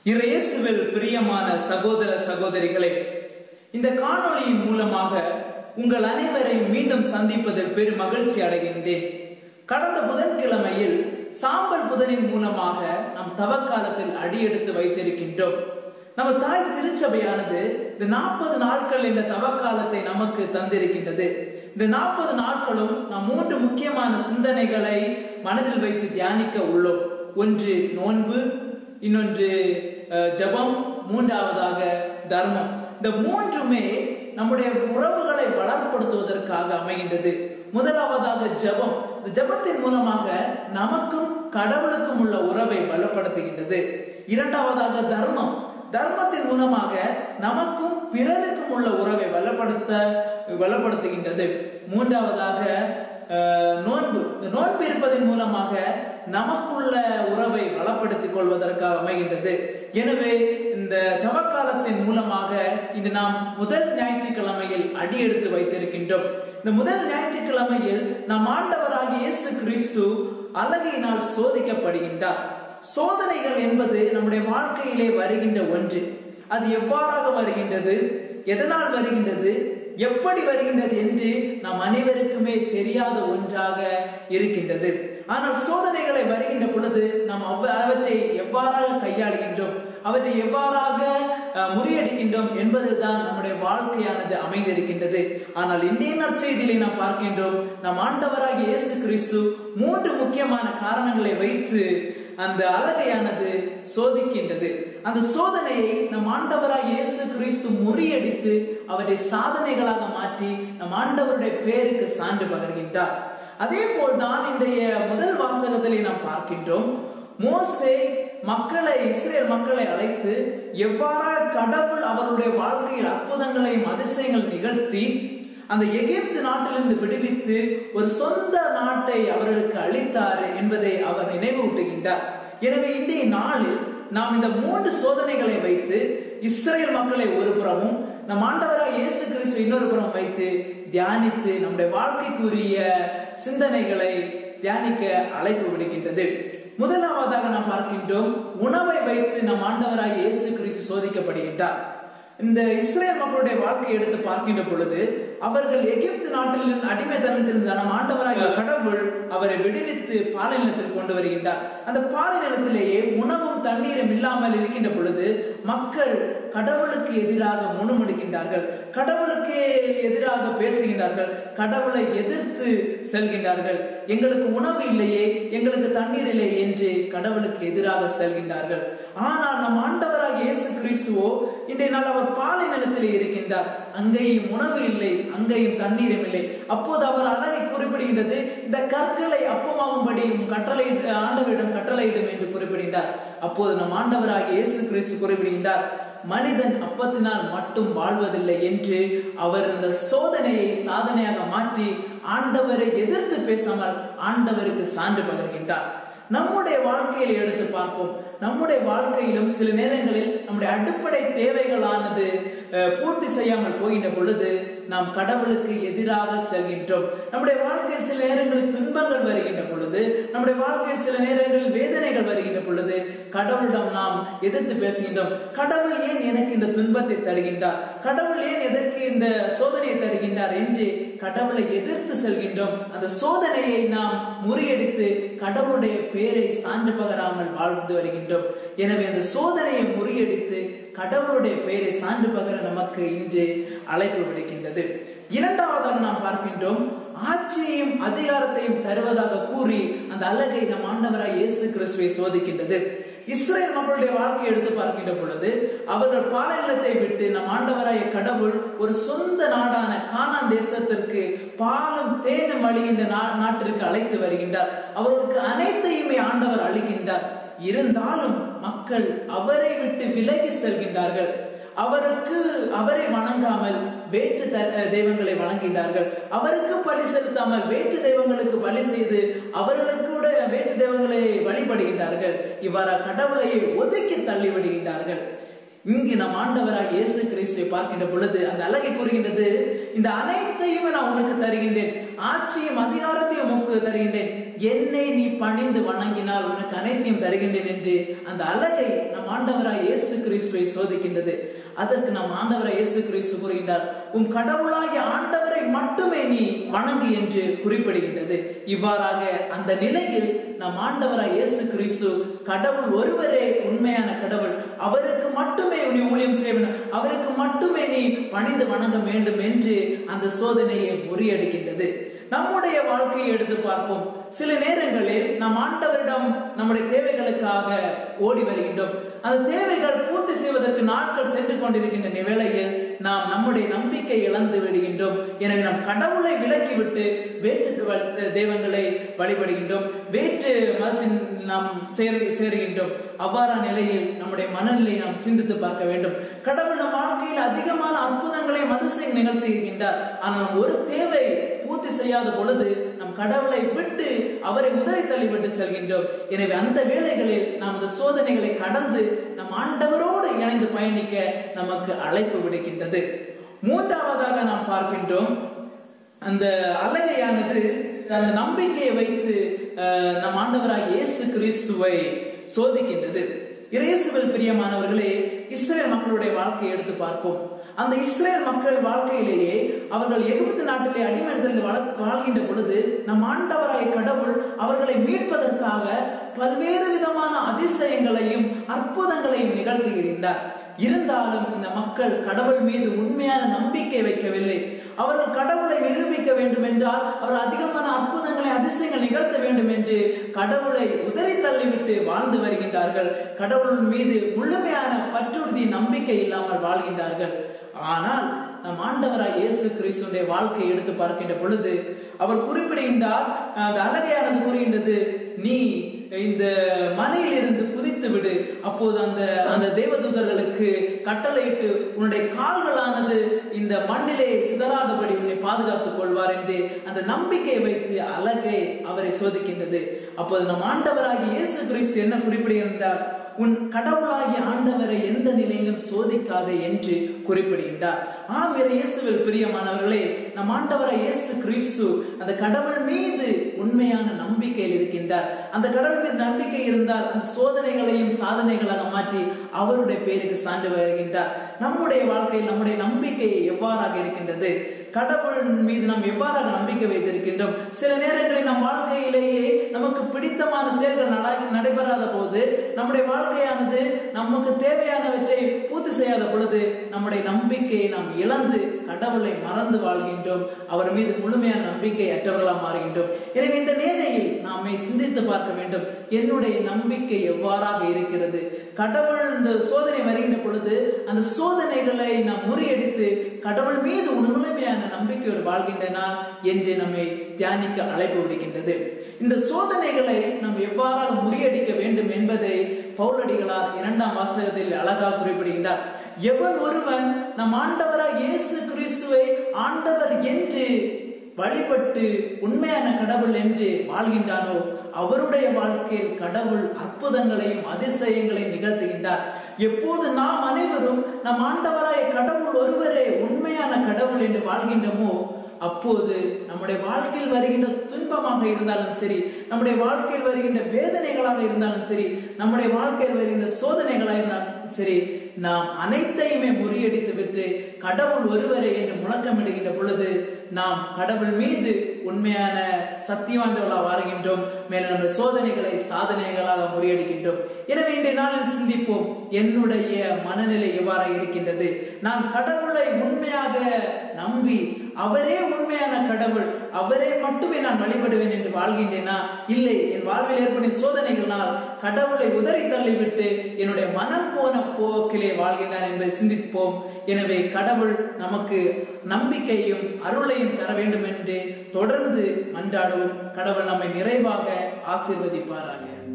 இயேசுவில் பிரியமான சகோதர சகோதரிகளே இந்த காணொளியின் மூலமாக உங்கள் அனைவரை மீண்டும் சந்திப்பதில் பெரும் மகிழ்ச்சி அடைகின்றேன் கடந்த புதன்கிழமையில் சாம்பல் புதனின் மூலமாக நம் தவக்காலத்தில் அடியெடுத்து வைத்திருக்கின்றோம் நம்ம தாய் திருச்சபையானது இந்த நாற்பது நாட்கள் என்ற தவக்காலத்தை நமக்கு தந்திருக்கின்றது இந்த நாற்பது நாட்களும் நாம் மூன்று முக்கியமான சிந்தனைகளை மனதில் வைத்து தியானிக்க உள்ளோம் ஒன்று நோன்பு இன்னொன்று அஹ், ஜெபம் மூன்றாவதாக தர்மம் இந்த மூன்றுமே நம்முடைய உறவுகளை வளப்படுத்துவதற்காக அமைகின்றது முதலாவதாக ஜெபம் இந்த ஜெபத்தின் மூலமாக நமக்கும் கடவுளுக்கும் உள்ள உறவை பலப்படுத்துகின்றது இரண்டாவதாக தர்மம் தர்மத்தின் மூலமாக நமக்கும் பிறருக்கும் உள்ள உறவை வளப்படுத்த வளப்படுத்துகின்றது மூன்றாவதாக அஹ், நோன்பு இந்த நோன்பு இருப்பதன் மூலமாக நமக்குள்ள உறவை வளப்படுத்திக் கொள்வதற்காக அமைகின்றது எனவே இந்த தவக்காலத்தின் மூலமாக இன்று நாம் முதல் ஞாயிற்றுக்கிழமையில் அடியெடுத்து வைத்திருக்கின்றோம் இந்த முதல் ஞாயிற்றுக்கிழமையில் நம் ஆண்டவராகிய இயேசு கிறிஸ்து அழகையினால் சோதிக்கப்படுகின்றார் சோதனைகள் என்பது நம்முடைய வாழ்க்கையிலே வருகின்ற ஒன்று அது எவ்வாறாக வருகின்றது எதனால் வருகின்றது எப்படி வருகின்றது என்று நாம் அனைவருக்குமே தெரியாத ஒன்றாக இருக்கின்றது ஆனால் சோதனைகளை வருகின்ற பொழுது நாம் அவ- அவற்றை எவ்வாறாக கையாளுகின்றோம் அவற்றை எவ்வாறாக அஹ், முறியடிக்கின்றோம் என்பதில்தான் நம்முடைய வாழ்க்கையானது அமைந்திருக்கின்றது ஆனால் இன்றைய நற்செய்தியிலே நாம் பார்க்கின்றோம் நம் ஆண்டவராகிய இயேசு கிறிஸ்து மூன்று முக்கியமான காரணங்களை வைத்து அந்த அழகையானது சோதிக்கின்றது அந்த சோதனையை நம் ஆண்டவராக இயேசு கிறிஸ்து முறியடித்து அவரை சாதனைகளாக மாற்றி நம் ஆண்டவருடைய பேருக்கு சான்று பகர்கின்றார் அதே போல்தான் இன்றைய முதல் வாசகத்திலே நாம் பார்க்கின்றோம் மோசே மக்களை இஸ்ரேல் மக்களை அழைத்து எவ்வாறாக கடவுள் அவருடைய வாழ்க்கையில் அற்புதங்களையும் அதிசயங்கள் நிகழ்த்தி அந்த எகிப்து நாட்டிலிருந்து விடுவித்து ஒரு சொந்த நாட்டை அவர்களுக்கு அளித்தார் என்பதை அவர் நினைவூட்டுகின்றார் எனவே இன்றைய நாளில் நாம் இந்த மூன்று சோதனைகளை வைத்து இஸ்ரேல் மக்களை ஒரு புறமும் நம் ஆண்டவராக இயேசு கிறிஸ்து இன்னொரு புறம் வைத்து தியானித்து நம்முடைய வாழ்க்கைக்குரிய சிந்தனைகளை தியானிக்க அழைப்பு விடுக்கின்றது முதலாவதாக நாம் பார்க்கின்றோம் உணவை வைத்து நம் ஆண்டவராக இயேசு கிறிஸ்து சோதிக்கப்படுகின்றார் இந்த இஸ்ரேல் மக்களுடைய வாழ்க்கையை எடுத்து பார்க்கின்ற பொழுது அவர்கள் எகிப்து நாட்டில் அடிமைத்தனத்திலிருந்த நம் ஆண்டவராகிய கடவுள் அவரை விடுவித்து பாலைநிலத்தில் கொண்டு வருகின்றார் அந்த பாலைநிலத்திலேயே உணவும் தண்ணீரும் இல்லாமல் இருக்கின்ற பொழுது மக்கள் கடவுளுக்கு எதிராக முணுமுணுக்கின்றார்கள் கடவுளுக்கு எதிராக பேசுகின்றார்கள் கடவுளை எதிர்த்து செல்கின்றார்கள் எங்களுக்கு உணவு இல்லையே எங்களுக்கு தண்ணீர் இல்லையே என்று கடவுளுக்கு எதிராக செல்கின்றார்கள் ஆனால் நம் ஆண்டவராக இயேசு கிறிஸ்துவோ இன்றைய நாள் அவர் பாலை நிலத்திலே இருக்கின்றார் அங்கேயும் உணவு இல்லை அங்கேயும் தண்ணீரும் இல்லை அப்போது அவர் அழகை குறிப்பிடுகின்றது இந்த கற்களை அப்பமாகும்படி உம் கட்டளை ஆண்டவரிடம் கட்டளையிடும் என்று குறிப்பிடுகின்றார் அப்போது நம் ஆண்டவராகிய இயேசு கிறிஸ்து குறிப்பிடுகின்றார் மனிதன் அப்பத்தினால் மட்டும் வாழ்வதில்லை என்று அவர் இந்த சோதனையை சாதனையாக மாற்றி ஆண்டவரை எதிர்த்து பேசாமல் ஆண்டவருக்கு சான்று பகர்கின்றார் நம்முடைய வாழ்க்கையில எடுத்து பார்ப்போம் நம்முடைய வாழ்க்கையிலும் சில நேரங்களில் நம்முடைய அடிப்படை தேவைகளானது அஹ், பூர்த்தி செய்யாமல் போகின்ற பொழுது நாம் கடவுளுக்கு எதிராக செல்கின்றோம் நம்முடைய வாழ்க்கையில் சில நேரங்களில் துன்பங்கள் வருகின்ற பொழுது நம்முடைய வாழ்க்கையில் சில நேரங்களில் வேதனைகள் வருகின்ற பொழுது கடவுளிடம் நாம் எதிர்த்து பேசுகின்றோம் கடவுள் ஏன் எனக்கு இந்த துன்பத்தை தருகின்றார் கடவுள் ஏன் எதற்கு இந்த சோதனையை தருகின்றார் என்று கடவுளை எதிர்த்து செல்கின்றோம் அந்த சோதனையை நாம் முறியடித்து கடவுளுடைய பேரை சான்று பகராமல் வாழ்ந்து வருகின்றோம் எனவே அந்த சோதனையை முறியடித்து கடவுளுடைய பெயரை சான்று பகர நமக்கு இன்று அழைப்பு விடுக்கின்றது இரண்டாவதாக நாம் பார்க்கின்றோம் ஆட்சியையும் அதிகாரத்தையும் தருவதாக கூறி அந்த அழகை நம் ஆண்டவராய் இயேசு கிறிஸ்துவை சோதிக்கின்றது இஸ்ரேல் மக்களுடைய வாழ்க்கையை எடுத்து பார்க்கின்ற பொழுது அவர்கள் பாலைநிலத்தை விட்டு நம் ஆண்டவராய கடவுள் ஒரு சொந்த நாடான கானான் தேசத்திற்கு பாலும் தேனும் வழிகின்ற நா- நாட்டிற்கு அழைத்து வருகின்றார் அவர்களுக்கு அனைத்தையுமே ஆண்டவர் அளிக்கின்றார் இருந்தாலும் மக்கள் அவரை விட்டு விலகி செல்கின்றார்கள் அவருக்கு அவரை வணங்காமல் வேற்று த- தெய்வங்களை வணங்கினார்கள் அவருக்கு பலி செலுத்தாமல் வேற்று தெய்வங்களுக்கு பலி செய்து அவர்களுக்கு கூட வேற்று தெய்வங்களை வழிபடுகின்றார்கள் இவ்வாறு கடவுளையை ஒதுக்கி தள்ளிவிடுகின்றார்கள் இங்கு நம் ஆண்டவராக இயேசு கிறிஸ்து இயேசுவை பார்க்கின்ற பொழுது அந்த அழகை கூறுகின்றது இந்த அனைத்தையும் நான் உனக்கு தருகின்றேன் ஆட்சியும் அதிகாரத்தையும் உனக்கு தருகின்றேன் என்னை நீ பணிந்து வணங்கினால் உனக்கு அனைத்தையும் தருகின்றேன் என்று அந்த அழகை நம் ஆண்டவராய் இயேசு கிறிஸ்துவை சோதிக்கின்றது அதற்கு நம் ஆண்டவராய் இயேசு கிறிஸ்து கூறுகின்றார் உன் கடவுளாகிய ஆண்டவரை மட்டுமே நீ வணங்கு என்று குறிப்பிடுகின்றது இவ்வாறாக அந்த நிலையில் நம் ஆண்டவராய் இயேசு கிறிஸ்து கடவுள் ஒருவரே உண்மையான கடவுள் அவருக்கு மட்டுமே நீ ஊழியம் செய்ய வேண்டும் அவருக்கு மட்டுமே நீ பணிந்து வணங்க வேண்டும் என்று அந்த சோதனையை முறியடிக்கின்றது நம்முடைய வாழ்க்கையை எடுத்து பார்ப்போம் சில நேரங்களில் நம் ஆண்டவரிடம் நம்முடைய தேவைகளுக்காக ஓடி வருகின்றோம் அந்த தேவைகள் பூர்த்தி செய்வதற்கு நாட்கள் சென்று கொண்டிருக்கின்ற வேளையில் நாம் நம்முடைய நம்பிக்கை இழந்து விடுகின்றோம் எனவே நாம் கடவுளை விலக்கிவிட்டு வேற்று தெய்வங்களை வழிபடுகின்றோம் வேற்று மதத்தின் நாம் சேரு சேருகின்றோம் அவ்வாறான நிலையில் நம்முடைய மனநிலையை நாம் சிந்தித்து பார்க்க வேண்டும் கடவுள் நம் வாழ்க்கையில் அதிகமான அற்புதங்களையும் அதிசயம் நிகழ்த்துகின்றார் ஆனால் ஒரு தேவை பூர்த்தி செய்யாத பொழுது நம் கடவுளை விட்டு அவரை உதறி தள்ளிவிட்டு செல்கின்றோம் எனவே அந்த வேளைகளில் நாம் அந்த சோதனைகளை கடந்து நம் ஆண்டவரோடு இணைந்து பயணிக்க நமக்கு அழைப்பு விடுக்கின்றது மூன்றாவதாக நாம் பார்க்கின்றோம் அந்த அழகையானது அந்த நம்பிக்கையை வைத்து நம் ஆண்டவராக இயேசு கிறிஸ்துவை சோதிக்கின்றது இயேசுவில் பிரியமானவர்களே இஸ்ரேல் மக்களுடைய வாழ்க்கையை எடுத்து பார்ப்போம் அந்த இஸ்ரேல் மக்கள் வாழ்க்கையிலேயே அவர்கள் எகிப்து நாட்டிலே அடிமைத்தலில் வாழ்கின்ற பொழுது நம் ஆண்டவராய கடவுள் அவர்களை மீட்பதற்காக பல்வேறு விதமான அதிசயங்களையும் அற்புதங்களையும் நிகழ்த்துகின்றார் இருந்தாலும் இந்த மக்கள் கடவுள் மீது உண்மையான நம்பிக்கை வைக்கவில்லை அவர்கள் கடவுளை நிரூபிக்க வேண்டும் என்றால் அவர் அதிகமான அற்புதங்களை அதிசயங்கள் நிகழ்த்த வேண்டும் என்று கடவுளை உதறி தள்ளிவிட்டு வாழ்ந்து வருகின்றார்கள் கடவுள் மீது முழுமையான பற்றுறுதி நம்பிக்கை இல்லாமல் வாழ்கின்றார்கள் ஆனால் நம் ஆண்டவராய் இயேசு கிறிஸ்துடைய வாழ்க்கையை எடுத்து பார்க்கின்ற பொழுது அவர் குறிப்பிடுகின்றார் அந்த அழகையானது கூறுகின்றது நீ இந்த மலையில் இருந்து குதித்து விடு அப்போது அந்த அந்த தேவதூதர்களுக்கு கட்டளையிட்டு உன்னுடைய கால்களானது இந்த மண்ணிலே சிதறாதபடி உன்னை பாதுகாத்துக் கொள்வார் என்று அந்த நம்பிக்கை வைத்து அழகை அவரை சோதிக்கின்றது அப்போது நம் ஆண்டவராகிய இயேசு கிறிஸ்து என்ன குறிப்பிடுகின்றார் உன் கடவுளாகிய ஆண்டவரை எந்த நிலையிலும் சோதிக்காதே என்று குறிப்பிடுகின்றார் ஆம் இயேசுவில் பிரியமானவர்களே நம் ஆண்டவராய் இயேசு கிறிஸ்து அந்த கடவுள் மீது உண்மையான நம்பிக்கையில் இருக்கின்றார் அந்த கடவுள் மீது நம்பிக்கை இருந்தால் அந்த சோதனைகளையும் சாதனைகளாக மாற்றி அவருடைய பேருக்கு சான்று வருகின்றார் நம்முடைய வாழ்க்கையில் நம்முடைய நம்பிக்கை எவ்வாறாக இருக்கின்றது கடவுள் மீது நாம் எவ்வாறாக நம்பிக்கை வைத்திருக்கின்றோம் சில நேரங்களில் நம் வாழ்க்கையிலேயே நமக்கு பிடித்தமான செயல்கள் நடைபெறாத போது நம்முடைய வாழ்க்கையானது நமக்கு தேவையானவற்றை பூர்த்தி செய்யாத பொழுது நம்முடைய நம்பிக்கையை நாம் இழந்து கடவுளை மறந்து வாழ்கின்றோம் அவர் மீது முழுமையான நம்பிக்கை அற்றவர்களாக மாறுகின்றோம் எனவே இந்த நேரையில் நாமை சிந்தித்து பார்க்க வேண்டும் என்னுடைய நம்பிக்கை எவ்வாறாக இருக்கிறது கடவுள் இந்த சோதனை வருகின்ற பொழுது அந்த சோதனைகளை நாம் முறியடித்து கடவுள் மீது முழுமையான நம்பிக்கையோடு வாழ்கின்றன என்று நம்மை தியானிக்க அழைப்பு விடுகின்றது இந்த சோதனைகளை நாம் எவ்வாறாக முறியடிக்க வேண்டும் என்பதை பௌலடிகளார் இரண்டாம் வாசகத்தில் அழகாக குறிப்பிடுகின்றார் எவன் ஒருவன் நம் ஆண்டவராக இயேசு கிறிஸ்துவை ஆண்டவர் என்று வழிபட்டு உண்மையான கடவுள் என்று வாழ்கின்றானோ அவருடைய வாழ்க்கையில் கடவுள் அற்புதங்களையும் அதிசயங்களையும் நிகழ்த்துகின்றார் எப்போது நாம் அனைவரும் நம் ஆண்டவராய கடவுள் ஒருவரே உண்மையான கடவுள் என்று வாழ்கின்றோமோ அப்போது நம்முடைய வாழ்க்கையில் வருகின்ற துன்பமாக இருந்தாலும் சரி நம்முடைய வாழ்க்கையில் வருகின்ற வேதனைகளாக இருந்தாலும் சரி நம்முடைய வாழ்க்கையில் வருகின்ற சோதனைகளாக இருந்தாலும் சரி நாம் அனைத்தையுமே முறியடித்து விட்டு கடவுள் ஒருவரே என்று முழக்கமிடுகின்ற பொழுது நாம் கடவுள் மீது உண்மையான சத்தியவாந்தர்களாக வாழ்கின்றோம் மேலும் நம்ம சோதனைகளை சாதனைகளாக முறியடிக்கின்றோம் எனவே இன்றைய நாளில் சிந்திப்போம் என்னுடைய மனநிலை எவ்வாறு இருக்கின்றது நான் கடவுளை உண்மையாக நம்பி அவரே உண்மையான கடவுள் அவரே மட்டுமே நான் வழிபடுவேன் என்று வாழ்கின்றேனா இல்லை என் வாழ்வில் ஏற்படும் சோதனைகளால் கடவுளை உதறி தள்ளிவிட்டு என்னுடைய மனம் போன போக்கிலே வாழ்கின்றான் என்பதை சிந்திப்போம் எனவே கடவுள் நமக்கு நம்பிக்கையும் அருளையும் தர வேண்டும் என்று தொடர்ந்து மன்றாடுவோம் கடவுள் நம்மை நிறைவாக ஆசீர்வதிப்பாராக